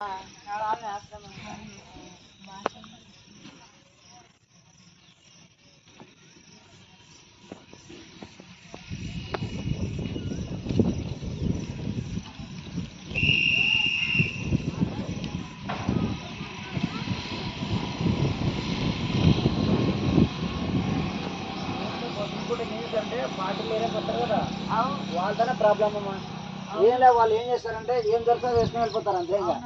ఇంకోటి ఏంటంటే పాటలు వేరే కొత్తారు కదా వాళ్ళతోనే ప్రాబ్లం అమ్మా ఏం లేదు వాళ్ళు ఏం చేస్తారంటే ఏం దొరుకుతుందో వేసుకుని వెళ్ళిపోతారు అంతే ఇంకా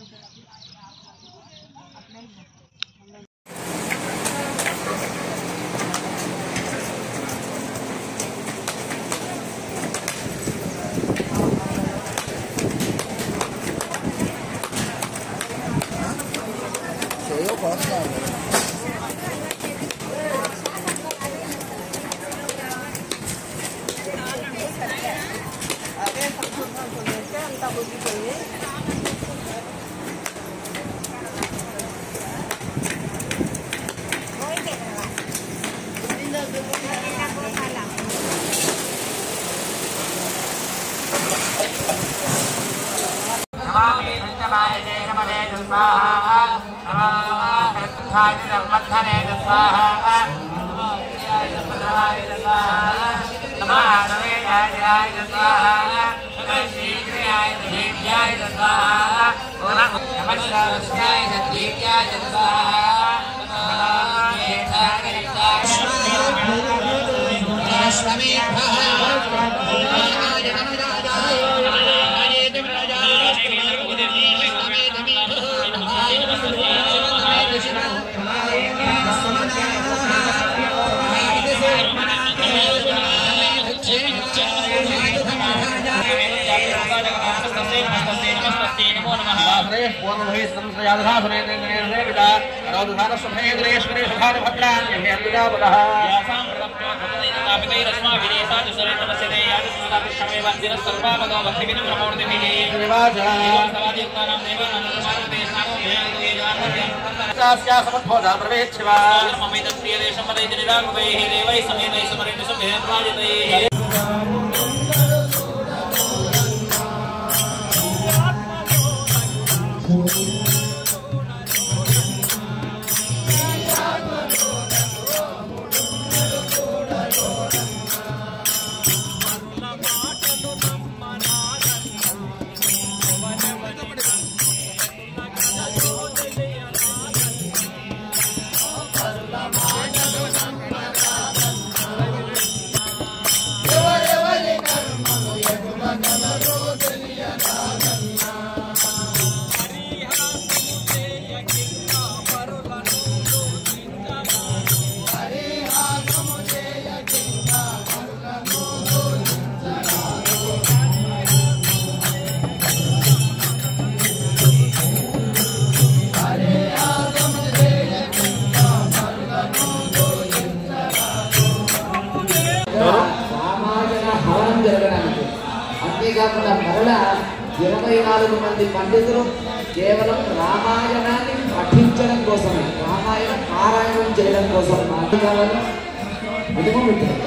రామాయణ హవనం జరగడానికి అంతేకాకుండా మరల ఇరవై నాలుగు మంది పండితులు కేవలం రామాయణాన్ని పఠించడం కోసమే రామాయణ పారాయణం చేయడం కోసం మాకు కావాలి ఇదిగో మిత్రులు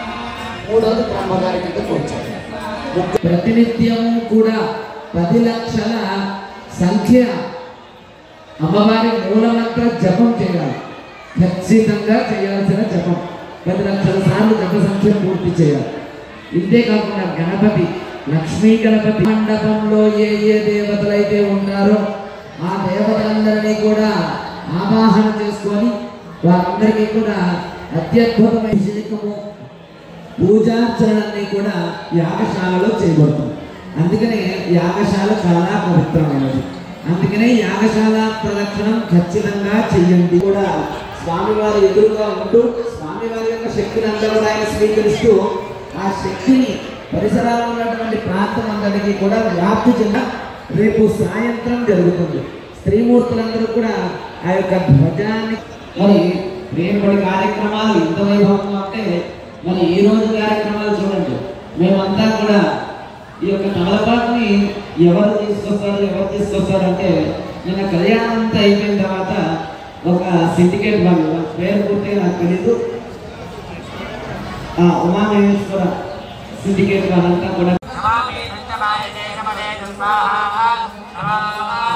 మూడవది బ్రహ్మగారి కింద కూర్చోండి ముగ్గురు ప్రతినిత్యం కూడా పది లక్షల సంఖ్య అమ్మవారి మూలమంత్ర జపం చేయాలి ఖచ్చితంగా చేయాల్సిన జపం పది లక్షల సార్లు జప సంఖ్య పూర్తి చేయాలి ఇంతే కాకుండా గణపతి లక్ష్మీ గణపతి మండపంలో ఏ ఏ దేవతలైతే ఉన్నారో ఆ దేవతలందరినీ కూడా ఆవాహన చేసుకొని వారందరికీ కూడా అత్యద్భుతమైన శిలికము పూజార్చనలన్నీ కూడా యాగశాలలో చేయబడుతుంది అందుకనే యాగశాల చాలా పవిత్రమైనది అందుకనే యాగశాల ప్రదక్షిణం ఖచ్చితంగా చెయ్యండి కూడా స్వామివారి ఎదురుగా ఉంటూ స్వామివారి యొక్క శక్తిని అంతా కూడా ఆయన స్వీకరిస్తూ ఆ శక్తిని పరిసరాల్లో ఉన్నటువంటి ప్రాంతం అందరికీ కూడా వ్యాప్తి చెంద రేపు సాయంత్రం జరుగుతుంది స్త్రీమూర్తులందరూ కూడా ఆ యొక్క ధ్వజాన్ని మరి రేపటి కార్యక్రమాలు ఇంత వైభవంగా ఉంటే మరి ఈ రోజు కార్యక్రమాలు చూడండి మేమంతా కూడా ఈ యొక్క తమలపాకుని ఎవరు తీసుకొస్తారు ఎవరు తీసుకొస్తారు అంటే నిన్న కళ్యాణం అంతా అయిపోయిన తర్వాత ఒక సిండికేట్ వాళ్ళు వాళ్ళ పేరు పూర్తిగా నాకు తెలీదు ఆ, ఉమామహేశ్వర సిండికేట్ వాళ్ళంతా కూడా నమామి పంచమాయ దేశమనే స్వాహ నమః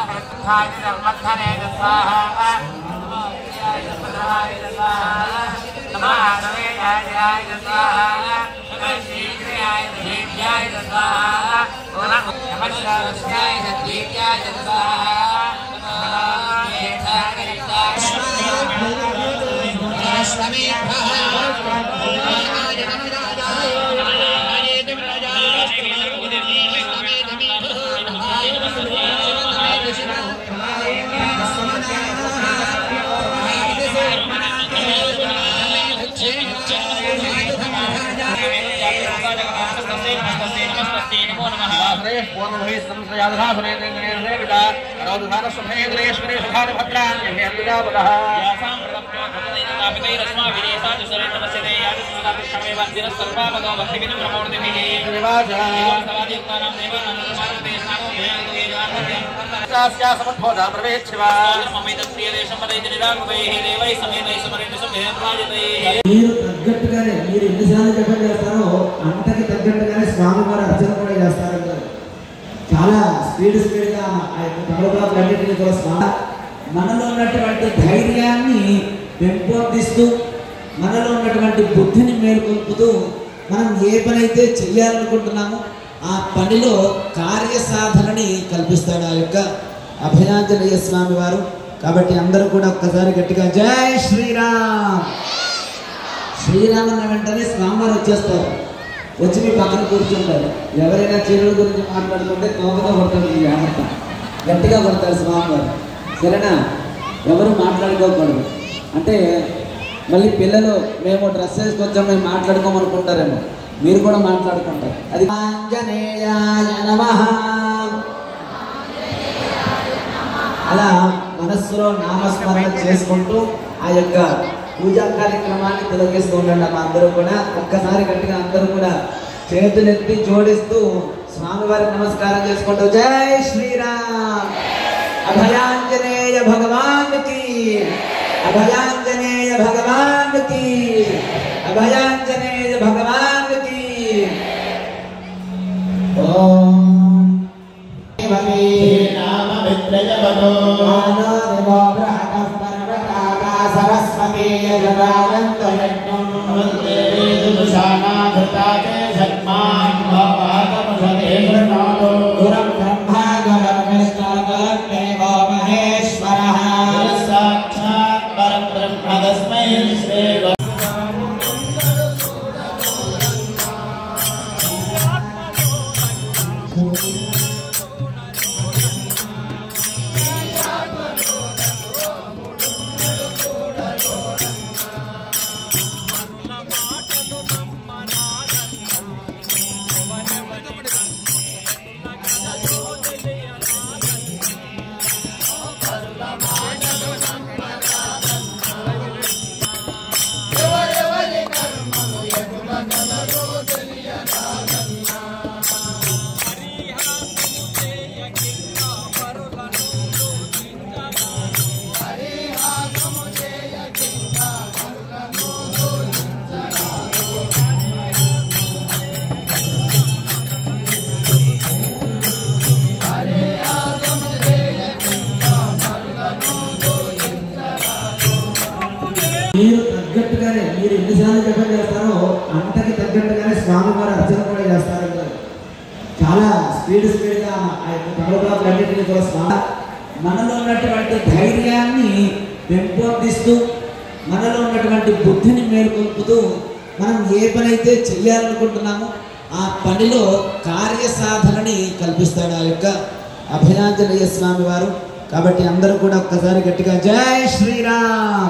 మీరు తగ్గట్టుగానే మీరు ఎన్నిసార్లు జపం చేస్తారో అంతకి తగ్గట్టుగానే స్వామివారి అర్చన కూడా చేస్తారంటారు చాలా స్పీడ్ స్పీడ్గా ఆ యొక్క తమలపాకులన్నింటినీ కూడా స్వామి మనలో ఉన్నటువంటి ధైర్యాన్ని పెంపొందిస్తూ మనలో ఉన్నటువంటి బుద్ధిని మేల్కొల్పుతూ మనం ఏ పని అయితే చెయ్యాలనుకుంటున్నామో ఆ పనిలో కార్యసాధనని కల్పిస్తాడు ఆ యొక్క అభయాంజనేయ స్వామి వారు కాబట్టి అందరూ కూడా ఒక్కసారి గట్టిగా జై శ్రీరామ్ శ్రీరామ్ అన్న వెంటనే స్వామివారు వచ్చేస్తారు వచ్చి మీ పక్కన కూర్చుంటారు ఎవరైనా చీరల గురించి మాట్లాడుతుంటే తోకతో కొడతాడు మీ జాగ్రత్త గట్టిగా కొడతారు స్వామివారు సరేనా ఎవరు మాట్లాడుకోకూడదు అంటే మళ్ళీ పిల్లలు మేము డ్రెస్ వేసుకొచ్చాం మేము మాట్లాడుకోమనుకుంటారేమో మీరు కూడా మాట్లాడుకుంటారు అది ఆంజనేయాయ నమః అలా మనస్సులో నామస్మరణ చేసుకుంటూ ఆ యొక్క పూజా కార్యక్రమాన్ని తిలకిస్తూ ఉండండి అమ్మ అందరూ కూడా ఒక్కసారి గట్టిగా అందరూ కూడా చేతులెత్తి జోడిస్తూ స్వామివారికి నమస్కారం చేసుకుంటూ జై శ్రీరామ్ అభయాంజనేయ భగవాన్ కి అభయాంజనేయ భగవాన్ కి అభయాంజనేయ భగవాన్ కి ఓం మీరు తగ్గట్టుగానే మీరు ఎన్నిసార్లు జపం చేస్తారో అంతకి తగ్గట్టుగానే స్వామివారి అర్చన కూడా చేస్తారంటారు చాలా స్పీడ్ స్పీడ్గా ఆ యొక్క తమలపాకులన్నింటినీ కూడా స్వామి మనలో ఉన్నటువంటి ధైర్యాన్ని పెంపొందిస్తూ మనలో ఉన్నటువంటి బుద్ధిని మేల్కొల్పుతూ మనం ఏ పని అయితే చెయ్యాలనుకుంటున్నామో ఆ పనిలో కార్యసాధనని కల్పిస్తాడు ఆ యొక్క అభయాంజనేయ స్వామి వారు కాబట్టి అందరూ కూడా ఒక్కసారి గట్టిగా జై శ్రీరామ్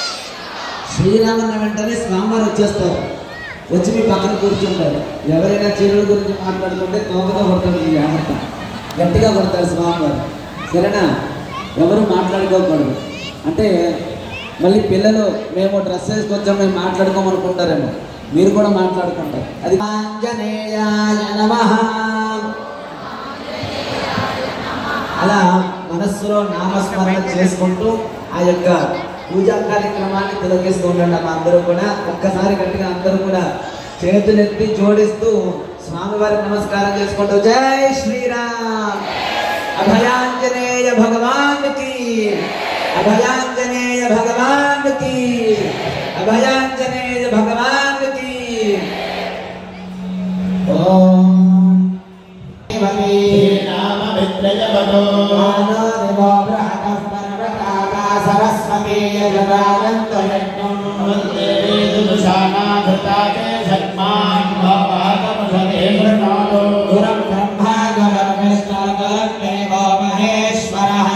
శ్రీరామ్ అన్న వెంటనే స్వామివారు వచ్చేస్తారు వచ్చి మీ పక్కన కూర్చుంటారు ఎవరైనా చీరల గురించి మాట్లాడుతుంటే తోకతో కొడతాడు మీ జాగ్రత్త గట్టిగా కొడతారు స్వామివారు సరేనా ఎవరు మాట్లాడుకోకూడదు అంటే మళ్ళీ పిల్లలు మేము డ్రెస్ వేసుకొచ్చాం మేము మాట్లాడుకోమనుకుంటారేమో మీరు కూడా మాట్లాడుకుంటారు అది ఆంజనేయాయ నమః అలా మనస్సులో నామస్మరణ చేసుకుంటూ ఆ యొక్క పూజా కార్యక్రమాన్ని తిలకిస్తూ ఉండండి అమ్మ అందరూ కూడా ఒక్కసారి గట్టిగా అందరూ కూడా చేతులెత్తి జోడిస్తూ స్వామివారికి నమస్కారం చేసుకుంటూ జై శ్రీరామ్ अभयांजनेय भगवान की अभयांजनेय भगवान की अभयांजनेय भगवान की ओम सरस्वती गुरं ब्रह्मा गुरं विष्णु गुरुर्देवो महेश्वरः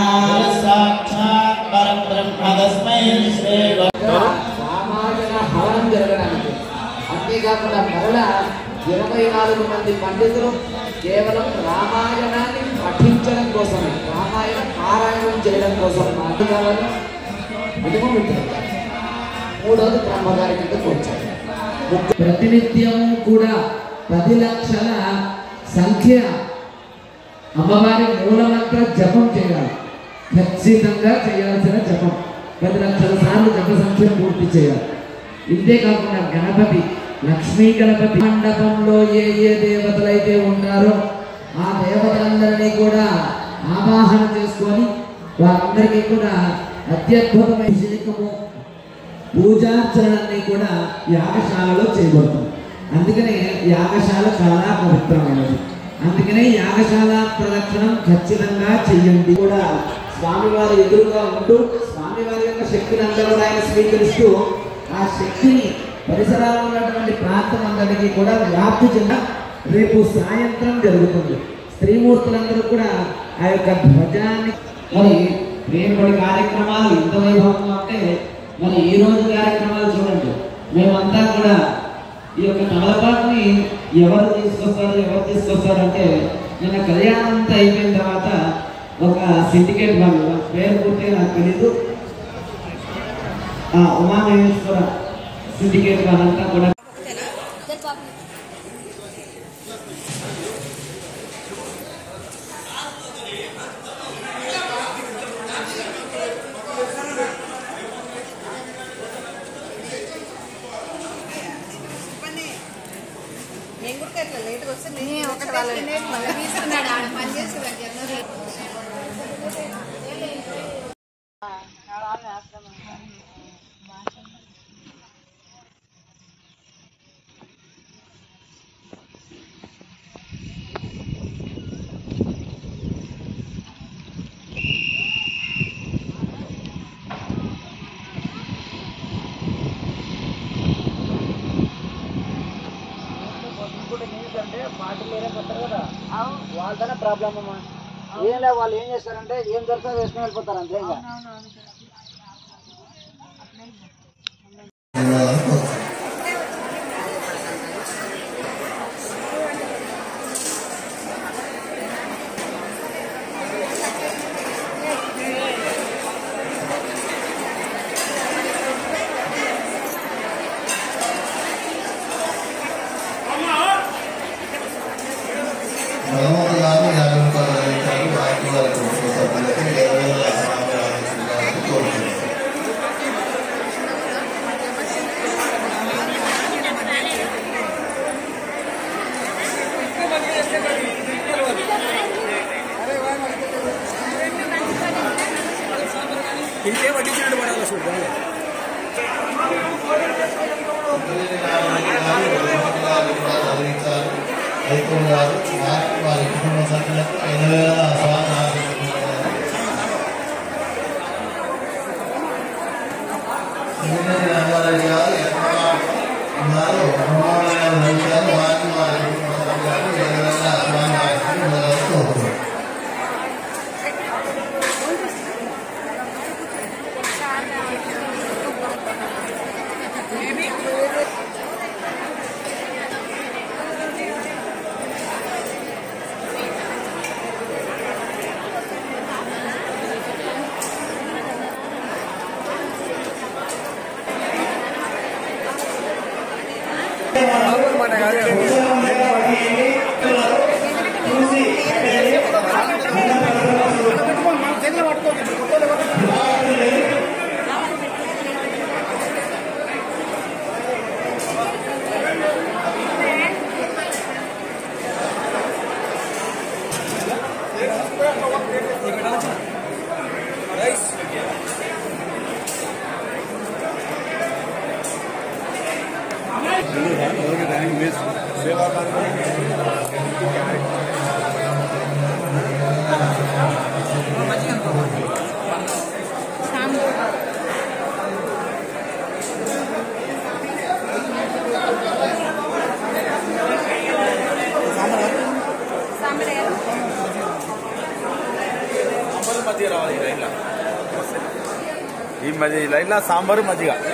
రామాయణ హవనం జరగడానికి అంతేకాకుండా మరల ఇరవై నాలుగు మంది పండితులు కేవలం రామాయణాన్ని పఠించడం కోసమే రామాయణ పారాయణం చేయడం కోసం నాకు కావాలి ఇదిగో మిత్రులు. మూడోది బ్రహ్మగారి కిందకు వచ్చారు ప్రతినిత్యం కూడా పది లక్షల సంఖ్య అమ్మవారి మూలమంత్ర జపం చేయాలి ఖచ్చితంగా చేయాల్సిన జపం పది లక్షల సార్లు జప సంఖ్య పూర్తి చేయాలి ఇంతే కాకుండా గణపతి లక్ష్మీ గణపతి మండపంలో ఏ ఏ దేవతలైతే ఉన్నారో ఆ దేవతలందరినీ కూడా ఆవాహన చేసుకొని వారందరికీ కూడా అత్యద్భుతమైన అభిషేకము పూజార్చనలన్నీ కూడా యాగశాలలో చేయబడుతుంది అందుకనే యాగశాల చాలా పవిత్రమైనది అందుకనే యాగశాల ప్రదక్షిణం ఖచ్చితంగా చెయ్యండి కూడా స్వామివారి ఎదురుగా ఉంటూ స్వామివారి యొక్క శక్తిని అంతా కూడా ఆయన స్వీకరిస్తూ ఆ శక్తిని పరిసరాల్లో ఉన్నటువంటి ప్రాంతం అందరికీ కూడా వ్యాప్తి చెంద రేపు సాయంత్రం జరుగుతుంది స్త్రీమూర్తులందరూ కూడా ఆ యొక్క ధ్వజాన్ని మరి రేపటి కార్యక్రమాలు ఇంత వైభవంగా ఉంటే మరి ఈ రోజు కార్యక్రమాలు చూడండి మేమంతా కూడా ఈ యొక్క తమలపాకుని ఎవరు తీసుకొస్తారు ఎవరు తీసుకొస్తారు అంటే నిన్న కళ్యాణం అంతా అయిపోయిన తర్వాత ఒక సిండికేట్ వాళ్ళు వాళ్ళ పేరు పూర్తిగా నాకు తెలీదు ఆ ఉమామహేశ్వర సిండికేట్ వాళ్ళంతా కూడా నేను కూడా ఇట్లా లేట్గా వస్తే నేను ఒకటి నేను మళ్ళీ తీసుకున్నాడు ఆడ పని చేసేవాడు జనవరి ఇంకోటి ఏంటంటే పాటలు వేరే కొత్తారు కదా వాళ్ళతోనే ప్రాబ్లం అమ్మా ఏం లేదు వాళ్ళు ఏం చేస్తారంటే ఏం దొరికితే వేసుకుని వెళ్ళిపోతారు అంతే ఇంకా భగవంతు గారు యాభై రూపాయలు ఇచ్చారు వారికి వారి కుటుంబ సభ్యులకి ఇరవై వేల ఆశీర్వాదాలు కోరుతున్నాను రైతులు గారు వారికి వారి కుటుంబ సభ్యులకు ఎనభై వేల స్వామి ఆశీర్వదించారు. సింగరేణి రామారెడ్డి గారు ఎక్కడ ఉన్నారు బ్రహ్మాండ రవిచారు వారికి వారి కుటుంబ సభ్యులకు ఎనభై వేల స్వామి ఆశీర్వదించారు కోరుతున్నాను Thank మజ్జిగ రావాలి ఈ లైన్లో ఈ మధ్య ఈ లైన్లో సాంబారు మజ్జిగ